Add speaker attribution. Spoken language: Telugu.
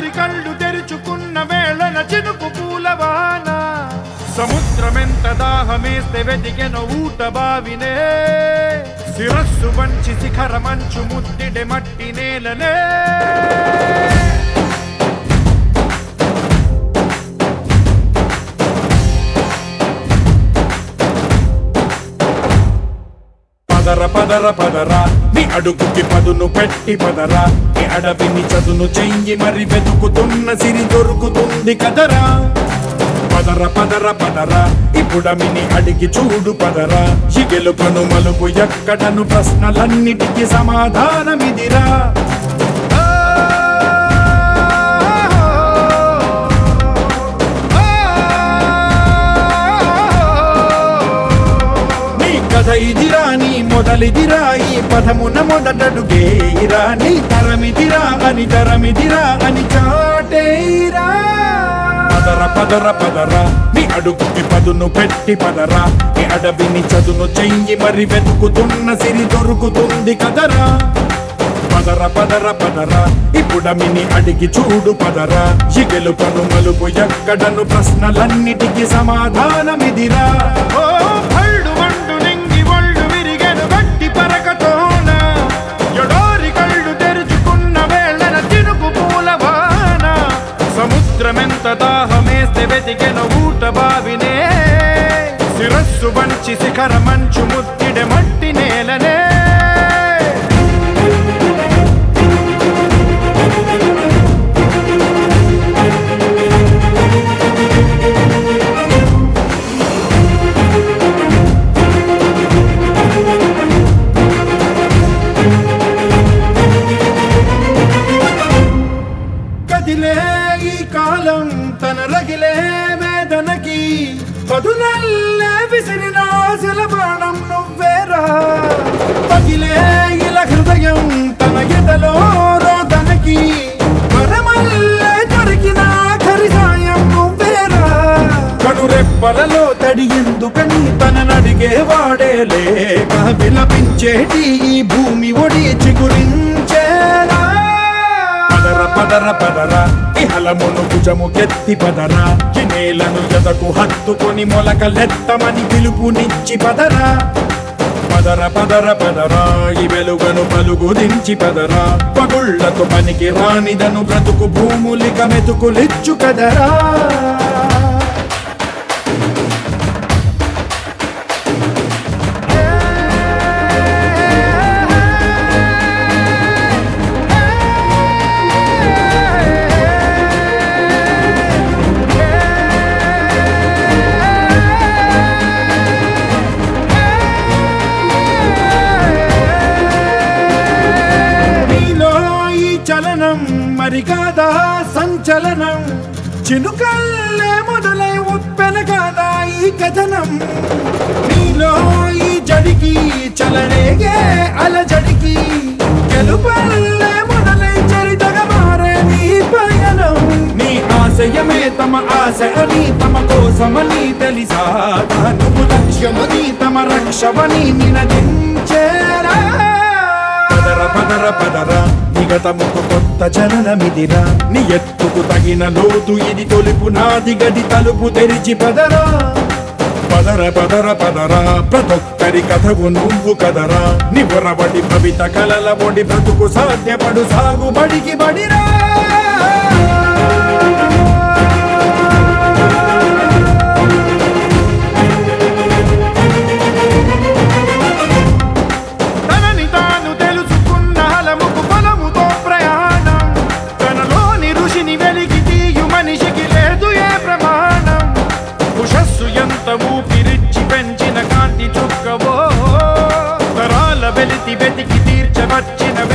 Speaker 1: ఎడారి కళ్ళు తెరుచుకున్న వేళన చినుకు పూలవాన సముద్రమెంత దాహమేస్తే వెతికెన ఊట బావినే శిరస్సు వంచి శిఖర మంచు ముద్దిడె మట్టి నేలనే పదర పదర పదర నీ అడుగుకి పదును పెట్టి పదరా నీ అడవిని చదును చెయ్యి మరి వెతుకుతున్న సిరి దొరుకుతుంది కదరా పదర పదర పదర ఇప్పుడమిని అడిగి చూడు పదరా ఈ గెలుపను మలుపు ఎక్కడను ప్రశ్నలన్నిటికీ సమాధానమిదిరా నీ కథ ఇదిరా నీ మొదలిదిరా ఈ పదమున మొదటడుగేయిరా నీ తరమిదిరా అని తరమిదిరా అని చాటేయిరా పదర పదర పదర నీ అడుగుకి పదును పెట్టి పదరా నీ అడవిని చదును చెయ్యి మరి వెతుకుతున్న సిరి దొరుకుతుంది కదరా పదర పదర పదర ఇప్పుడమిని అడిగి చూడు పదరా ఈ గెలుపను మలుపు ఎక్కడను ప్రశ్నలన్నిటికీ సమాధానమిదిరా ఓ భళ్ళు వండు నింగి ఒళ్ళు విరిగెను గట్టి పరకతోన ఎడారి కళ్ళు తెరుచుకున్న వేళన చినుకు పూలవాన సముద్రమెంత దాహమేస్తే వెతికెన ఊట బావినే శిరస్సు వంచి శిఖర మంచు ముద్దిడె మట్టి నేలనే కదిలే ఈ కాలం తన రగిలే వేదనకి పదునల్లే విసిరిన ఆశల బాణం నువ్వేరా పగిలే ఇలా హృదయం తన ఎదలో రోదనకి వరమల్లే దొరికిన ఆఖరి సాయం నువ్వేరా కనురెప్పలలో తడి ఎందుకని తననడిగే వాడే లేక విలపించేటి ఈ భూమి ఒడి చిగురించేరా పదర పదర పదర ఇహలమును భుజము కెత్తి పదరా ఈ నేలను ఎదకు హత్తుకొని మొలకలెత్తమని పిలుపునిచ్చి పదరా పదర పదర పదరా ఈ వెలుగను పలుగు దించి పదరా పగుళ్లకు పనికి రానిదను బ్రతుకు భూములిక మెతుకులిచ్చు కదరా నీలో ఈ చలనం మరి కాదా సంచలనం చినుకల్లే మొదలై ఉప్పెన కాదా ఈ కథనం నీలో ఈ జడికి చలనేగే అలజడికి గెలుపల్లే మొదలై చరితగా మారే నీ పయనం నీ ఆశయమే తమ ఆశ అని తమ కోసమని తెలిసా నువ్వు లక్ష్యమని తమ రక్షమని నినదించేరా పదర పదర పదర నిగతముకు కొత్త జననమిదిరా నీ ఎత్తుకు తగిన లోతు ఇది తొలుపు నాది గది తలుపు తెరిచి పదరా పదర పదర పదరా ప్రతొక్కరి కథవు నువ్వు కదరా నివరబడి భవిత కలల ఒడి బ్రతుకు సాధ్యపడు సాగుబడికి బడిరా తనని తాను తెలుసుకున్న హలముకు బలముతో ప్రయాణం తనలోని ఋషిని వెలికి తీయు మనిషికి లేదు ఏ ప్రమాణం ఉషస్సు ఎంత ఊపిరిచ్చి పెంచిన కాంతి చుక్కవో తరాల వెలితి వెతికి తీర్చవచ్చిన